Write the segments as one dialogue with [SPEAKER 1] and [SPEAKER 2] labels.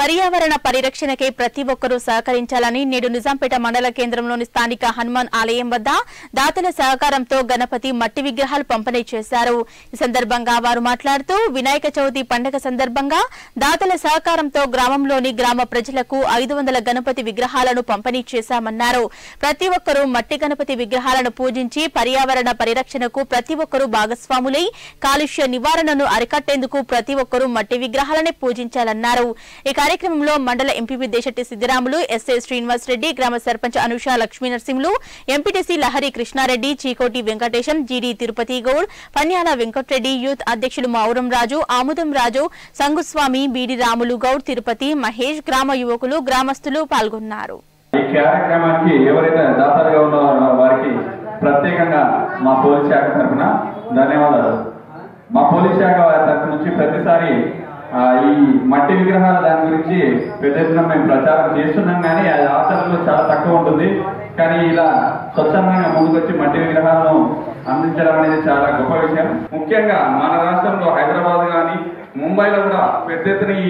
[SPEAKER 1] పర్యావరణ పరిరక్షణకై ప్రతి ఒక్కరూ సహకరించాలని నేడు నిజాంపేట మండల కేంద్రంలోని స్థానిక హనుమాన్ ఆలయం వద్ద దాతల సహకారంతో గణపతి మట్టి విగ్రహాలు పంపిణీ చేశారు ఈ సందర్భంగా వారు మాట్లాడుతూ వినాయక చవితి పండుగ సందర్భంగా దాతల సహకారంతో గ్రామంలోని గ్రామ ప్రజలకు ఐదు వందల గణపతి విగ్రహాలను పంపిణీ చేశామన్నారు ప్రతి ఒక్కరూ మట్టి గణపతి విగ్రహాలను పూజించి పర్యావరణ పరిరక్షణకు ప్రతి ఒక్కరూ భాగస్వాములై కాలుష్య నివారణను అరికట్టేందుకు ప్రతి ఒక్కరూ మట్టి విగ్రహాలనే పూజించాలన్నారు ఈ కార్యక్రమంలో మండల ఎంపీపీ దేశెట్టి సిద్దిరాములు ఎస్ఐ శ్రీనివాస్ రెడ్డి గ్రామ సర్పంచ్ అనుష లక్ష్మీ నరసింహులు ఎంపీటీసీ లహరి కృష్ణారెడ్డి చీకోటి వెంకటేశం జీడి తిరుపతి గౌడ్ పన్యాల వెంకట్రెడ్డి యూత్ అధ్యక్షులు మౌరం రాజు ఆముదం రాజు సంగుస్వామి బీడి రాములు గౌడ్ తిరుపతి మహేష్ గ్రామ యువకులు గ్రామస్తులు పాల్గొన్నారు
[SPEAKER 2] ఈ కార్యక్రమానికి ఎవరైతే దాతలుగా ఉన్నారో వారికి ప్రత్యేకంగా మా పోలీస్ శాఖ తరఫున ధన్యవాదాలు మా పోలీస్ శాఖ వారి తరఫు నుంచి ప్రతిసారి ఆ, ఈ మట్టి విగ్రహాల దాని గురించి పెద్ద ఎత్తున మేము ప్రచారం చేస్తున్నాం కానీ అది ఆచరణలో చాలా తక్కువ ఉంటుంది కానీ ఇలా స్వచ్ఛందంగా ముందుకొచ్చి మట్టి విగ్రహాలను అందించడం అనేది చాలా గొప్ప విషయం ముఖ్యంగా మన రాష్ట్రంలో హైదరాబాద్ కానీ ముంబైలో కూడా పెద్ద ఎత్తున ఈ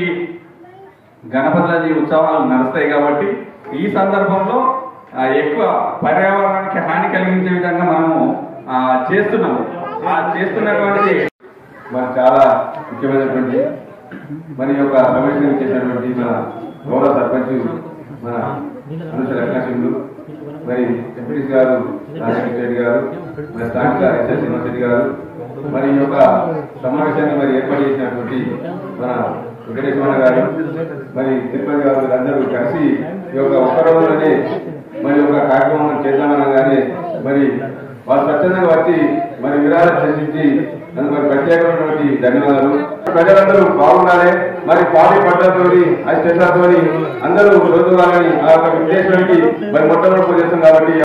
[SPEAKER 2] గణపతి ఉత్సవాలు నడుస్తాయి కాబట్టి ఈ సందర్భంలో ఆ, ఎక్కువ పర్యావరణానికి హాని కలిగించే విధంగా మనము ఆ, చేస్తున్నాము ఆ చేస్తున్నటువంటిది మరి చాలా ముఖ్యమైనటువంటి మరి ఈ యొక్క ప్రవేశం చేసినటువంటి మన గౌరవ సర్పంచ్ మన అనుష లక్ష్మణులు మరి ఎంపీడీసీ గారు రాజశేఖర రెడ్డి గారు మరి స్థానిక ఎస్ఎస్ యూనివర్సిటీ గారు మరి ఈ యొక్క సమావేశాన్ని మరి ఏర్పాటు చేసినటువంటి మన వెంకటేశ్వర గారు మరి తిరుపతి గారు వీరందరూ కలిసి ఈ యొక్క ఒక్క రోజులోనే మరి ఒక కార్యక్రమం చేద్దామనగానే మరి వాళ్ళు స్వచ్ఛందంగా వచ్చి మరి విరాళం చెల్లించి అందుకు మరి ప్రత్యేకమైనటువంటి ధన్యవాదాలు ప్రజలందరూ బాగుండాలి మరి పాడి పడ్డతోని అది చెట్లతోని అందరూ రోజు వాళ్ళని ఆ యొక్క ఉద్దేశానికి మరి మొట్టమొదటి చేస్తాం కాబట్టి